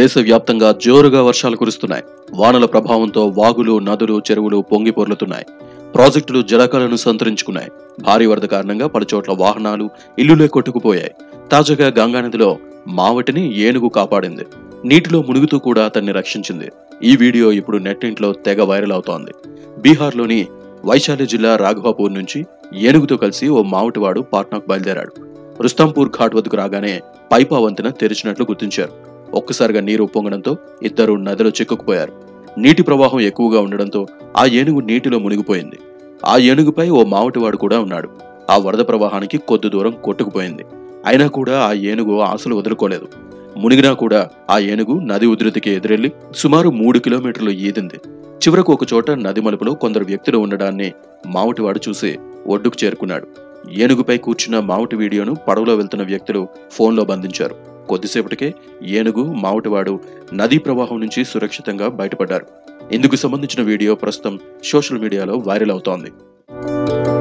దేశవ్యాప్తంగా జోరుగా వర్షాలు కురుస్తున్నాయి వానల ప్రభావంతో వాగులు నదులు చెరువులు పొంగి పొర్లుతున్నాయి ప్రాజెక్టులు జలకాలను సంతరించుకున్నాయి భారీ వరద కారణంగా పలుచోట్ల వాహనాలు ఇల్లులే కొట్టుకుపోయాయి తాజాగా గంగానదిలో మావటిని ఏనుగు కాపాడింది నీటిలో మునుగుతూ కూడా అతన్ని రక్షించింది ఈ వీడియో ఇప్పుడు నెట్టింట్లో తెగ వైరల్ అవుతోంది బీహార్లోని వైశాలి జిల్లా రాఘవాపూర్ నుంచి ఏనుగుతో కలిసి ఓ మావటివాడు పాట్నాకు బయలుదేరాడు రుస్తాంపూర్ ఘాట్ వద్దకు రాగానే పైపా వంతెన తెరిచినట్లు గుర్తించారు ఒక్కసారిగా నీరు ఉప్పొంగడంతో ఇద్దరు నదిలో చిక్కుకుపోయారు నీటి ప్రవాహం ఎక్కువగా ఉండడంతో ఆ ఏనుగు నీటిలో మునిగిపోయింది ఆ ఏనుగుపై ఓ మావటివాడు కూడా ఉన్నాడు ఆ వరద ప్రవాహానికి కొద్ది దూరం కొట్టుకుపోయింది అయినా కూడా ఆ ఏనుగు ఆశలు వదులుకోలేదు మునిగినా కూడా ఆ ఏనుగు నది ఉధృతికి ఎదురెళ్లి సుమారు మూడు కిలోమీటర్లు ఈదింది చివరకు ఒక చోట నది మలుపులో కొందరు వ్యక్తులు ఉండడాన్ని మావటివాడు చూసి ఒడ్డుకు చేరుకున్నాడు ఏనుగుపై కూర్చున్న మావటి వీడియోను పడవలో వెళ్తున్న వ్యక్తులు ఫోన్లో బంధించారు కొద్దిసేపటికే ఏనుగు మావటివాడు నదీ ప్రవాహం నుంచి సురక్షితంగా బయటపడ్డారు ఇందుకు సంబంధించిన వీడియో ప్రస్తుతం సోషల్ మీడియాలో వైరల్ అవుతోంది